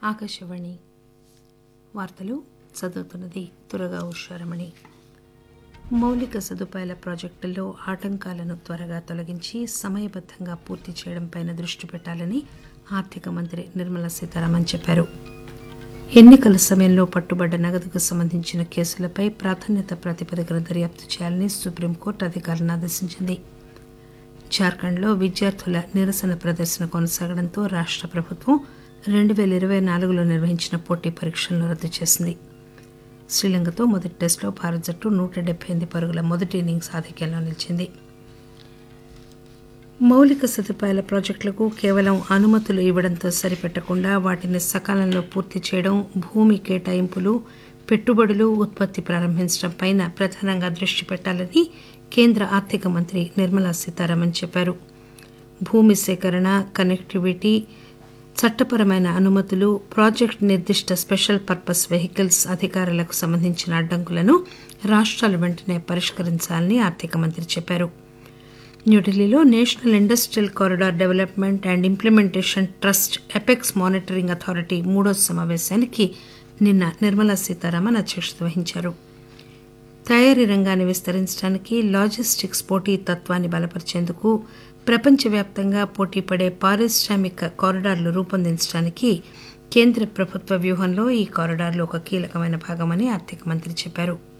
ఆకాశవాణి వార్తలు చదువుతున్నది తురగా ఉషారమణి మౌలిక సదుపాయాల ప్రాజెక్టుల్లో ఆటంకాలను త్వరగా తొలగించి సమయబద్దంగా పూర్తి చేయడంపై దృష్టి పెట్టాలని ఆర్థిక మంత్రి నిర్మలా సీతారామన్ చెప్పారు ఎన్నికల సమయంలో పట్టుబడ్డ నగదుకు సంబంధించిన కేసులపై ప్రాధాన్యత ప్రాతిపదికన దర్యాప్తు చేయాలని సుప్రీంకోర్టు అధికారులను ఆదేశించింది జార్ఖండ్లో విద్యార్థుల నిరసన ప్రదర్శన కొనసాగడంతో రాష్ట్ర ప్రభుత్వం రెండు పేల ఇరవై నాలుగులో నిర్వహించిన పోటీ పరీక్షలను రద్దు చేసింది శ్రీలంకతో మొదటి టెస్టులో భారత జట్టు నూట డెబ్బై ఎనిమిది పరుగుల మొదటి ఇన్నింగ్స్ ఆధిక్యంలో నిలిచింది మౌలిక సదుపాయాల ప్రాజెక్టులకు కేవలం అనుమతులు ఇవ్వడంతో సరిపెట్టకుండా వాటిని సకాలంలో పూర్తి చేయడం భూమి కేటాయింపులు పెట్టుబడులు ఉత్పత్తి ప్రారంభించడంపై ప్రధానంగా దృష్టి పెట్టాలని కేంద్ర ఆర్థిక మంత్రి నిర్మలా సీతారామన్ చెప్పారు భూమి సేకరణ కనెక్టివిటీ చట్టపరమైన అనుమతులు ప్రాజెక్ట్ నిర్దిష్ట స్పెషల్ పర్పస్ వెహికల్స్ అధికారులకు సంబంధించిన అడ్డంకులను రాష్ట్రాలు వెంటనే పరిష్కరించాలని ఆర్థిక మంత్రి చెప్పారు న్యూఢిల్లీలో national industrial corridor development and implementation trust apex monitoring authority మూడో సమావేశానికి నిన్న నిర్మలా సీతారామన్ అధ్యక్షత వహించారు తయారీ రంగాన్ని విస్తరించడానికి లాజిస్టిక్స్ పోటీ తత్వాన్ని బలపరిచేందుకు ప్రపంచవ్యాప్తంగా పోటీపడే పారిశ్రామిక కారిడార్లు రూపొందించడానికి కేంద్ర ప్రభుత్వ వ్యూహంలో ఈ కారిడార్లు ఒక కీలకమైన భాగమని ఆర్థిక మంత్రి చెప్పారు